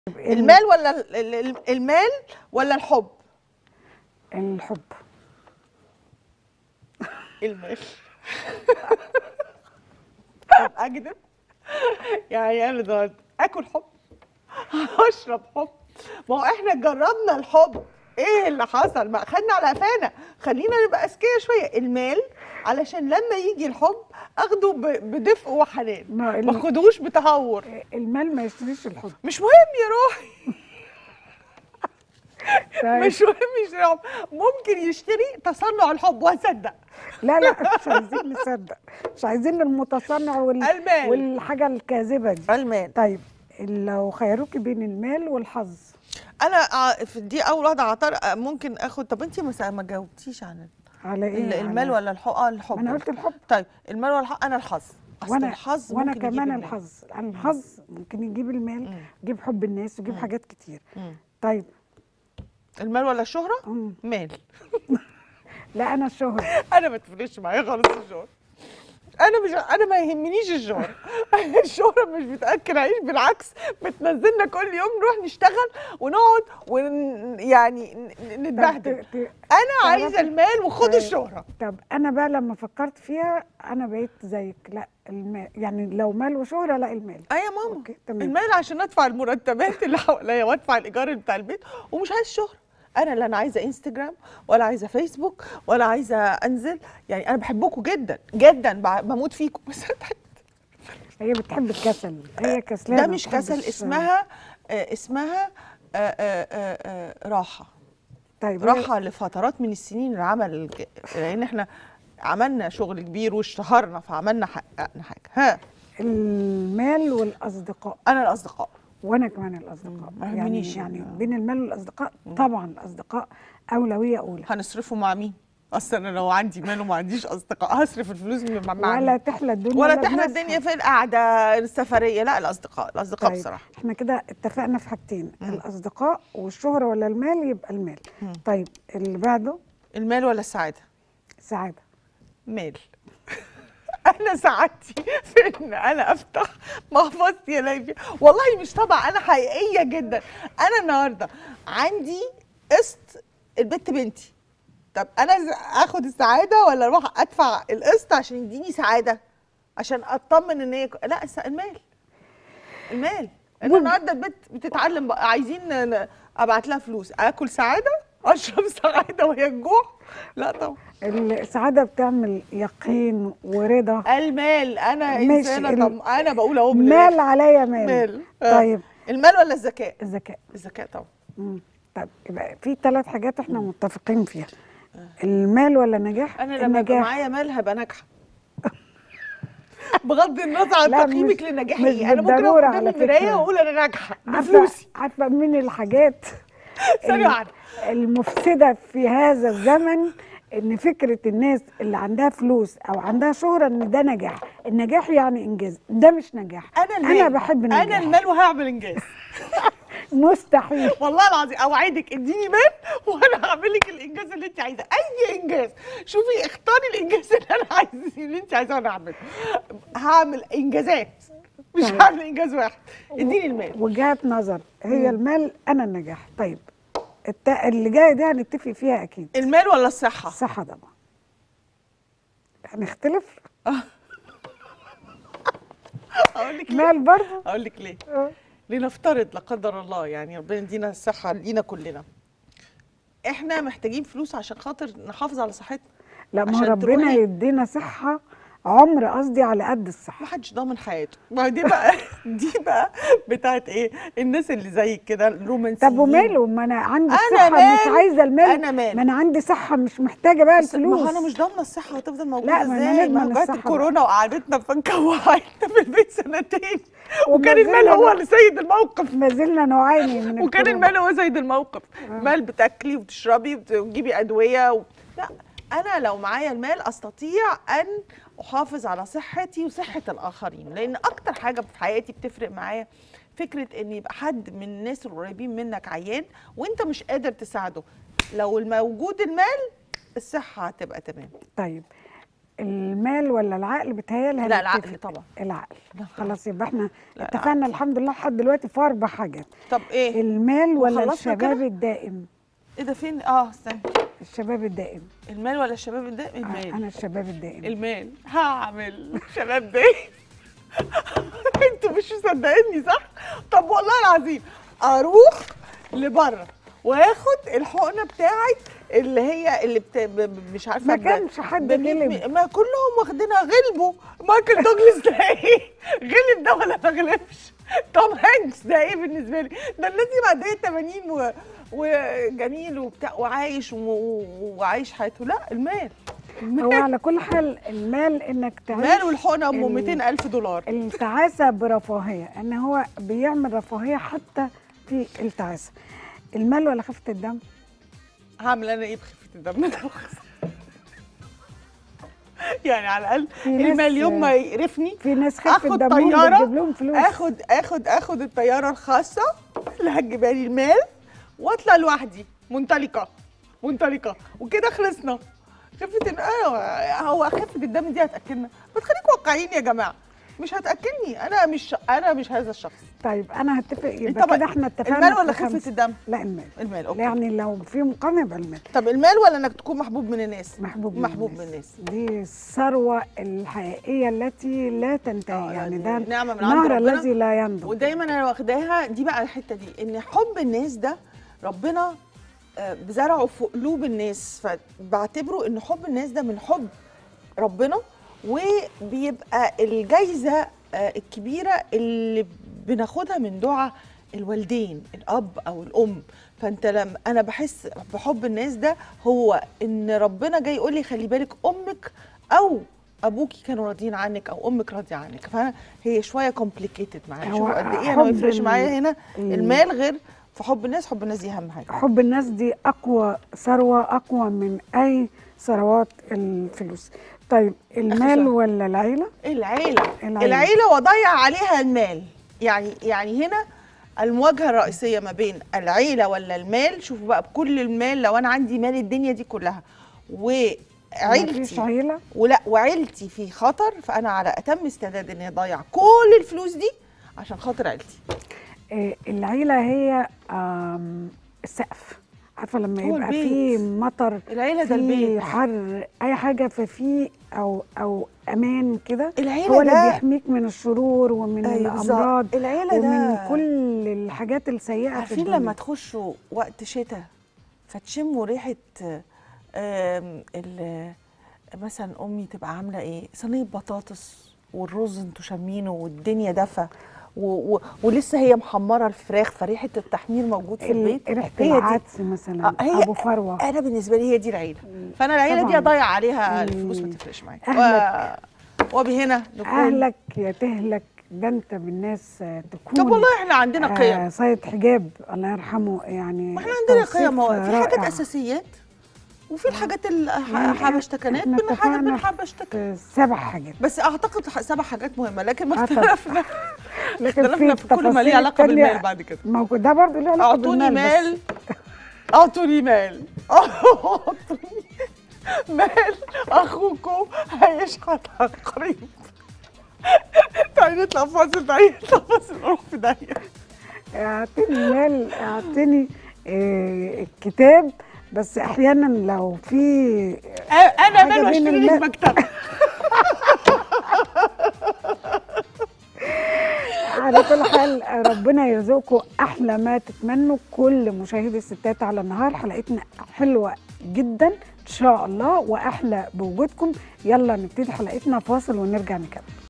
المال ولا ال- ال- ال- المال ولا الحب الحب المال طب اكذب يعني انا دلوقتي اكل حب اشرب حب ما هو احنا جربنا الحب ايه اللي حصل ما خدنا على قفانا خلينا نبقى اذكياء شويه المال علشان لما يجي الحب اخده ب- بدفء وحنان ما ال- ما اخدهوش بتهور المال ما يشتريش الحب مش مهم يا روحي طيب. مش مهم يشتري ممكن يشتري تصنع الحب واصدق لا لا مش عايزين نصدق مش عايزين المتصنع وال... المال. والحاجه الكاذبه دي المال طيب لو خيروكي بين المال والحظ انا ع- في دي اول واحده عطار آه، ممكن اخد طب انت ما ما جاوبتيش عن على ال- ايه المال على- ولا الحب اه الحب ما انا قلت الحب طيب المال ولا الحب انا الحظ اصل وانا الحظ وانا ممكن يجيب كمان المال. الحظ أنا الحظ ممكن يجيب المال مم. يجيب حب الناس يجيب مم. حاجات كتير مم. طيب المال ولا الشهره مم. مال لا انا الشهرة انا ما تفرقش معايا خالص الشهره انا مش انا ما يهمنيش الشهره الشهره مش بتاكل عيش بالعكس بتنزلنا كل يوم نروح نشتغل ونقعد ون يعني ن- طب نتبهدل ت- ت- انا عايزه تعرفي- المال وخد طيب. الشهره طب انا بقى لما فكرت فيها انا بقيت زيك لا المال يعني لو مال وشهرة لا المال اه يا ماما اوكي تمام المال عشان ادفع المرتبات اللي حواليا وادفع الايجار بتاع البيت ومش عايز شهره انا لا انا عايزه انستجرام ولا عايزه فيسبوك ولا عايزه انزل يعني انا بحبكم جدا جدا ب- بموت فيكم بس أنا بحب- هي بتحب الكسل هي كسلانة ده ما مش كسل بتحبش- اسمها آه، اسمها آه، آه، آه، آه، راحه طيب هي- راحه لفترات من السنين العمل الج- لان احنا عملنا شغل كبير واشتهرنا فعملنا حققنا حاجه ها المال والاصدقاء انا الاصدقاء وانا كمان الاصدقاء مم، ما يعني يهمنيش يعني ال- بين المال والاصدقاء طبعا الاصدقاء اولويه اولى هنصرفه مع مين؟ اصل انا لو عندي مال وما عنديش اصدقاء هصرف الفلوس مع مع ولا مين؟ تحلى الدنيا ولا لا تحلى بناسها. الدنيا في القعده السفريه لا الاصدقاء الاصدقاء طيب بصراحه احنا كده اتفقنا في حاجتين مم. الاصدقاء والشهره ولا المال يبقى المال مم. طيب اللي بعده المال ولا السعاده؟ سعاده مال انا سعادتي في ان انا افتح محفظتي الاقي فيها والله مش طبعا انا حقيقيه جدا انا النهارده عندي قسط البت بنتي طب انا ز- اخد السعاده ولا اروح ادفع القسط عشان يديني سعاده عشان اطمن ان هي ك- لا الس- المال المال انا وال- النهارده البنت بتتعلم بقى عايزين ن- ابعت لها فلوس اكل سعاده اشرب سعاده وهي الجوع لا طبعا السعاده بتعمل يقين ورضا المال انا ماشي، انسانه ال- طب انا بقول اهو من مال الآخر. عليا مال, مال آه. طيب المال ولا الذكاء الذكاء الذكاء طبعا مم. طب يبقى في ثلاث حاجات احنا متفقين فيها المال ولا النجاح انا لما يبقى معايا مال هبقى ناجحه بغض النظر عن لا، تقييمك مش- لنجاحي مش انا ممكن بالضرورة اقف قدام على المرايه فكرة. واقول انا ناجحه عارفه بفلوسي عارفه من الحاجات ثانيه ال- واحده المفسده في هذا الزمن ان فكره الناس اللي عندها فلوس او عندها شهره ان ده نجاح النجاح يعني انجاز ده مش نجاح انا المال انا بحب النجاح انا المال وهعمل انجاز مستحيل والله العظيم اوعدك اديني مال وانا هعمل لك الانجاز اللي انت عايزاه اي انجاز شوفي اختاري الانجاز اللي انا عايزاه اللي انت عايزاه وانا هعمله هعمل انجازات مش طيب. هعمل انجاز واحد اديني المال وجهات نظر هي المال انا النجاح طيب الت... اللي جايه دي هنتفق فيها اكيد المال ولا الصحه الصحه طبعا هنختلف اقول لك ليه مال برضه اقول لك ليه آه. لنفترض لا قدر الله يعني ربنا يدينا الصحه لينا كلنا احنا محتاجين فلوس عشان خاطر نحافظ على صحتنا لا ما هو عشان ربنا تروحي- يدينا صحه عمر قصدي على قد الصحه ما حدش ضامن حياته ما دي بقى دي بقى بتاعت ايه الناس اللي زيك كده الرومانسيين طب وماله ما انا عندي أنا الصحه مش مال، عايزه المال أنا مال. ما انا عندي صحه مش محتاجه بقى بس ما الفلوس هو انا مش ضامنه الصحه هتفضل موجوده لا، ما أنا ازاي نضمن ما جت الصحة الكورونا وقعدتنا فنكه وقعدنا في البيت سنتين وما وكان المال زلنا هو بقى- اللي سيد الموقف ما زلنا نعاني من وكان الكورونا. المال هو سيد الموقف مال بتاكلي وتشربي وت- وتجيبي ادويه و... لا انا لو معايا المال استطيع ان احافظ على صحتي وصحه الاخرين لان اكتر حاجه في حياتي بتفرق معايا فكره ان يبقى حد من الناس القريبين منك عيان وانت مش قادر تساعده لو الموجود المال الصحه هتبقى تمام طيب المال ولا العقل بتهيألي لا هنتفق. العقل طبعا العقل لا خلاص يبقى احنا لا، اتفقنا العقل. الحمد لله لحد دلوقتي في اربع حاجات طب ايه المال ولا وخلصنا الشباب كده؟ الدائم ايه ده فين اه استنى الشباب الدائم المال ولا الشباب الدائم آه، المال انا الشباب الدائم المال هعمل شباب ده انتوا مش مصدقيني صح طب والله العظيم اروح لبره واخد الحقنه بتاعت اللي هي اللي بت... ب... ب- مش عارفه ما ب- كانش حد بمية غلب. مي- ما كلهم واخدينها غلبوا مايكل دوجلاس ده ايه غلب ده ولا ما غلبش توم هانكس ده ايه بالنسبه لي ده الناس دي معديه 80 و... وجميل وبتاع وعايش و... و- وعايش حياته لا المال هو على كل حال المال انك تعيش مال والحقنه ام ال- 200 الف دولار التعاسة برفاهية ان هو بيعمل رفاهية حتى في التعاسة المال ولا خفة الدم هعمل انا ايه بخفه الدم ده يعني على الاقل في ناس- المال يوم ما يقرفني في ناس خفة اخد دمهم طياره بتجيب لهم فلوس اخد اخد اخد الطياره الخاصه اللي هتجيبها لي المال واطلع لوحدي منطلقه منطلقه وكده خلصنا خفه ال- آه، هو خفه الدم دي هتاكلنا ما تخليكم واقعيين يا جماعه مش هتاكلني انا مش انا مش هذا الشخص طيب انا هتفق انت يبقى بقى- كده احنا اتفقنا المال ولا في خفه خمسة. الدم لا المال المال اوكي يعني لو في مقارنة يبقى المال طب المال ولا انك تكون محبوب من الناس محبوب من محبوب الناس. من الناس دي الثروة الحقيقية التي لا تنتهي آه، يعني يعني ده نعمة من عند النهر ربنا. الذي لا ينضب ودايما انا واخداها دي بقى الحته دي ان حب الناس ده ربنا آه، بزرعه في قلوب الناس فبعتبره ان حب الناس ده من حب ربنا وبيبقى الجايزه آه، الكبيره اللي بناخدها من دعاء الوالدين الاب او الام فانت لما انا بحس بحب الناس ده هو ان ربنا جاي يقول لي خلي بالك امك او ابوكي كانوا راضيين عنك او امك راضيه عنك فانا هي شويه كومبليكيتد معايا هو شوفوا قد ايه انا ما حب يفرقش ال- معايا هنا ال- المال غير في حب الناس حب الناس دي اهم حاجه حب الناس دي اقوى ثروه اقوى من اي ثروات الفلوس طيب المال سؤال. ولا العيله العيله العيلة. العيله وضيع عليها المال يعني يعني هنا المواجهه الرئيسيه ما بين العيله ولا المال شوفوا بقى بكل المال لو انا عندي مال الدنيا دي كلها مفيش وعيلتي عيله ولا وعيلتي في خطر فانا على اتم استعداد اني اضيع كل الفلوس دي عشان خاطر عيلتي آه، العيله هي آم، السقف عارفه لما هو يبقى البيت. في مطر العيله ده في البيت حر اي حاجه ففي او او امان كده العيله هو اللي ده بيحميك من الشرور ومن أيوة بالظبط. الامراض العيله ومن ده كل الحاجات السيئه في عارفين الدنيا. لما تخشوا وقت شتاء فتشموا ريحه آم، ال- مثلا امي تبقى عامله ايه صينيه بطاطس والرز انتوا شامينه والدنيا دفى و... و... ولسه هي محمره الفراخ فريحه التحمير موجود في ال- البيت ريحه هي دي العدس مثلا آه، هي- ابو فروه انا بالنسبه لي هي دي العيله فانا العيله دي طبعاً. اضيع عليها مم. الفلوس ما تفرقش معايا أهلك. و... وبهنا نكون اهلك يا تهلك ده انت بالناس آه، تكون طب والله احنا عندنا قيم آه صيد حجاب الله يرحمه يعني ما احنا عندنا توصيف قيم هو في حاجات رائع. اساسيات وفي الحاجات يعني الحبشتكنات إحنا من حاجات اتفقنا بنحبشتك في سبع حاجات بس اعتقد ح- سبع حاجات مهمه لكن ما آه، طب. اختلفنا لكن اختلفنا في كل ما ليه التفاصيل علاقه التانية بالمال بعد كده ما هو ده برضه ليه علاقه اعطوني بالمال بس. مال اعطوني مال اعطوني مال اخوكم هيشحت عن قريب تعالي نطلع فاصل تعالي نطلع فاصل نروح في داهيه اعطيني مال اعطيني آه الكتاب بس احيانا لو في انا حاجة مال بين واشتري لي المال. مكتبه على كل حال ربنا يرزقكم احلى ما تتمنوا كل مشاهدي الستات على النهار حلقتنا حلوه جدا ان شاء الله واحلى بوجودكم يلا نبتدي حلقتنا فاصل ونرجع نكمل